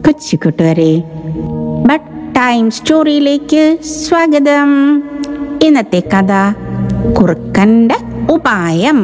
കൊച്ചു കൂട്ടുകാരെ but time സ്റ്റോറിയിലേക്ക് സ്വാഗതം ഇന്നത്തെ കഥ കുറുക്കന്റെ ഉപായം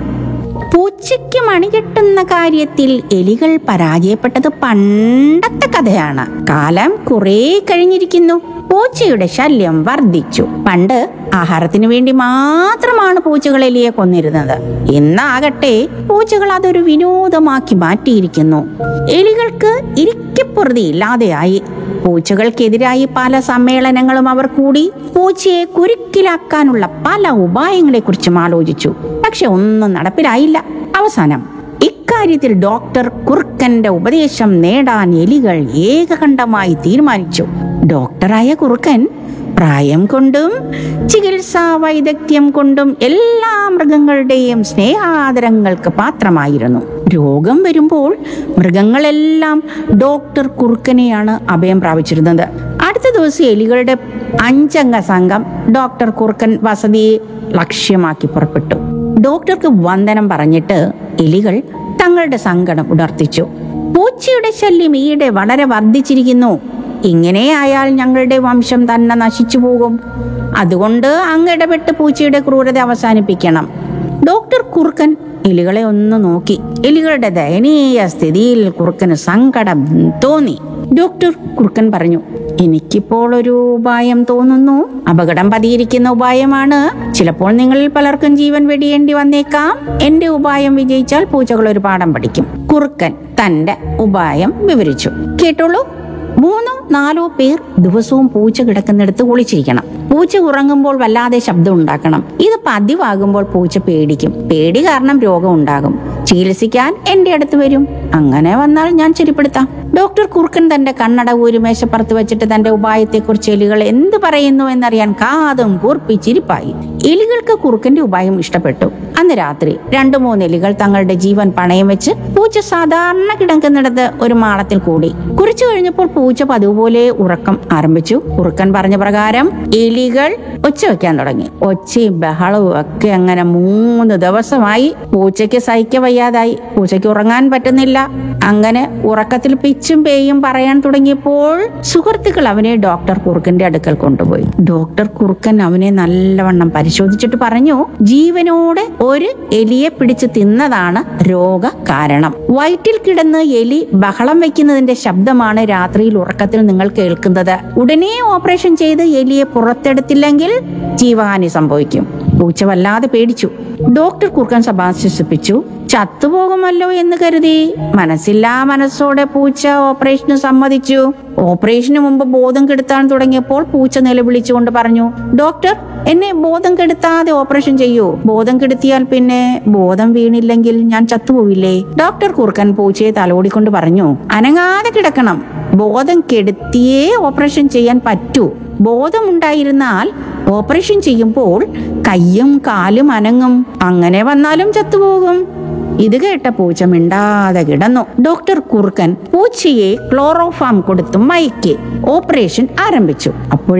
പൂച്ചയ്ക്ക് മണികെട്ടുന്ന കാര്യത്തിൽ എലികൾ പരാജയപ്പെട്ടത് പണ്ടത്തെ കഥയാണ് കാലം കുറേ കഴിഞ്ഞിരിക്കുന്നു പൂച്ചയുടെ ശല്യം വർദ്ധിച്ചു പണ്ട് ആഹാരത്തിന് വേണ്ടി മാത്രമാണ് പൂച്ചകൾ എലിയെ കൊന്നിരുന്നത് ഇന്നാകട്ടെ പൂച്ചകൾ അതൊരു വിനോദമാക്കി മാറ്റിയിരിക്കുന്നു എലികൾക്ക് ഇരിക്കപ്പുറതി ഇല്ലാതെയായി പൂച്ചകൾക്കെതിരായി പല സമ്മേളനങ്ങളും അവർ കൂടി പൂച്ചയെ കുരുക്കിലാക്കാനുള്ള പല ഉപായങ്ങളെ കുറിച്ചും ആലോചിച്ചു പക്ഷെ ഒന്നും നടപ്പിലായില്ല അവസാനം ഇക്കാര്യത്തിൽ ഡോക്ടർ കുറുക്കന്റെ ഉപദേശം നേടാൻ എലികൾ ഏകകണ്ഠമായി തീരുമാനിച്ചു ഡോക്ടറായ കുറുക്കൻ പ്രായം കൊണ്ടും ചികിത്സാ വൈദഗ്ധ്യം കൊണ്ടും എല്ലാ മൃഗങ്ങളുടെയും സ്നേഹാദരങ്ങൾക്ക് പാത്രമായിരുന്നു രോഗം വരുമ്പോൾ മൃഗങ്ങളെല്ലാം ഡോക്ടർ കുറുക്കനെയാണ് അഭയം പ്രാപിച്ചിരുന്നത് അടുത്ത ദിവസം എലികളുടെ അഞ്ചംഗ സംഘം ഡോക്ടർ കുറുക്കൻ വസതിയെ ലക്ഷ്യമാക്കി പുറപ്പെട്ടു ഡോക്ടർക്ക് വന്ദനം പറഞ്ഞിട്ട് എലികൾ തങ്ങളുടെ സങ്കടം ഉണർത്തിച്ചു പൂച്ചയുടെ ശല്യം ഈയിടെ വളരെ വർദ്ധിച്ചിരിക്കുന്നു ഇങ്ങനെ ആയാൽ ഞങ്ങളുടെ വംശം തന്നെ നശിച്ചു പോകും അതുകൊണ്ട് അങ്ങ് ഇടപെട്ട് പൂച്ചയുടെ ക്രൂരത അവസാനിപ്പിക്കണം ഡോക്ടർ കുറുക്കൻ എലികളെ ഒന്ന് നോക്കി എലികളുടെ ദയനീയ സ്ഥിതിയിൽ കുറുക്കന് സങ്കടം തോന്നി ഡോക്ടർ കുറുക്കൻ പറഞ്ഞു എനിക്കിപ്പോൾ ഒരു ഉപായം തോന്നുന്നു അപകടം പതിയിരിക്കുന്ന ഉപായമാണ് ചിലപ്പോൾ നിങ്ങളിൽ പലർക്കും ജീവൻ വെടിയേണ്ടി വന്നേക്കാം എന്റെ ഉപായം വിജയിച്ചാൽ പൂച്ചകൾ ഒരു പാഠം പഠിക്കും കുറുക്കൻ തന്റെ ഉപായം വിവരിച്ചു കേട്ടോളൂ മൂന്നോ നാലോ പേർ ദിവസവും പൂച്ച കിടക്കുന്നിടത്ത് ഒളിച്ചിരിക്കണം പൂച്ച ഉറങ്ങുമ്പോൾ വല്ലാതെ ശബ്ദം ഉണ്ടാക്കണം ഇത് പതിവാകുമ്പോൾ പൂച്ച പേടിക്കും പേടി കാരണം രോഗം ഉണ്ടാകും ചികിത്സിക്കാൻ എന്റെ അടുത്ത് വരും അങ്ങനെ വന്നാൽ ഞാൻ ശരിപ്പെടുത്താം ഡോക്ടർ കുറുക്കൻ തന്റെ കണ്ണട ഊരി മേശപ്പുറത്ത് വെച്ചിട്ട് തന്റെ ഉപായത്തെക്കുറിച്ച് എലികൾ എന്ത് പറയുന്നു എന്നറിയാൻ കാതും കൂർപ്പിച്ചിരിപ്പായി എലികൾക്ക് കുറുക്കന്റെ ഉപായം ഇഷ്ടപ്പെട്ടു അന്ന് രാത്രി രണ്ടു മൂന്ന് എലികൾ തങ്ങളുടെ ജീവൻ പണയം വെച്ച് പൂച്ച സാധാരണ കിടക്കുന്നിടത്ത് ഒരു മാളത്തിൽ കൂടി കുറിച്ചു കഴിഞ്ഞപ്പോൾ പൂച്ച പതിവ് പോലെ ഉറക്കം ആരംഭിച്ചു കുറുക്കൻ പറഞ്ഞ പ്രകാരം എലികൾ ഒച്ച വെക്കാൻ തുടങ്ങി ഒച്ചയും ബഹളവും ഒക്കെ അങ്ങനെ മൂന്ന് ദിവസമായി പൂച്ചയ്ക്ക് സഹിക്ക വയ്യാതായി പൂച്ചയ്ക്ക് ഉറങ്ങാൻ പറ്റുന്നില്ല അങ്ങനെ ഉറക്കത്തിൽ പിച്ചും പേയും പറയാൻ തുടങ്ങിയപ്പോൾ സുഹൃത്തുക്കൾ അവനെ ഡോക്ടർ കുറുക്കന്റെ അടുക്കൽ കൊണ്ടുപോയി ഡോക്ടർ കുറുക്കൻ അവനെ നല്ലവണ്ണം പരിശോധിച്ചിട്ട് പറഞ്ഞു ജീവനോടെ ഒരു എലിയെ പിടിച്ച് തിന്നതാണ് രോഗ കാരണം വയറ്റിൽ കിടന്ന് എലി ബഹളം വെക്കുന്നതിന്റെ ശബ്ദമാണ് രാത്രിയിൽ ഉറക്കത്തിൽ നിങ്ങൾ കേൾക്കുന്നത് ഉടനെ ഓപ്പറേഷൻ ചെയ്ത് എലിയെ പുറത്തെടുത്തില്ലെങ്കിൽ ജീവഹാനി സംഭവിക്കും പൂച്ച വല്ലാതെ പേടിച്ചു ഡോക്ടർ കുറുക്കൻ സഭാശിപ്പിച്ചു ചത്തുപോകുമല്ലോ എന്ന് കരുതി മനസ്സില്ലാ മനസ്സോടെ പൂച്ച ഓപ്പറേഷന് സമ്മതിച്ചു ഓപ്പറേഷന് മുമ്പ് ബോധം കെടുത്താൻ തുടങ്ങിയപ്പോൾ പൂച്ച നിലവിളിച്ചുകൊണ്ട് പറഞ്ഞു ഡോക്ടർ എന്നെ ബോധം കെടുത്താതെ ഓപ്പറേഷൻ ചെയ്യൂ ബോധം കെടുത്തിയാൽ പിന്നെ ബോധം വീണില്ലെങ്കിൽ ഞാൻ ചത്തുപോവില്ലേ ഡോക്ടർ കുറുക്കൻ പൂച്ചയെ തലോടിക്കൊണ്ട് പറഞ്ഞു അനങ്ങാതെ കിടക്കണം ബോധം കെടുത്തിയേ ഓപ്പറേഷൻ ചെയ്യാൻ പറ്റൂ ബോധമുണ്ടായിരുന്നാൽ ഓപ്പറേഷൻ ചെയ്യുമ്പോൾ കയ്യും കാലും അനങ്ങും അങ്ങനെ വന്നാലും ചത്തുപോകും ഇത് കേട്ട പൂച്ച മിണ്ടാതെ കിടന്നു ഡോക്ടർ കുറുക്കൻ പൂച്ചയെ ക്ലോറോഫാം കൊടുത്ത് മയക്കി ഓപ്പറേഷൻ ആരംഭിച്ചു അപ്പോൾ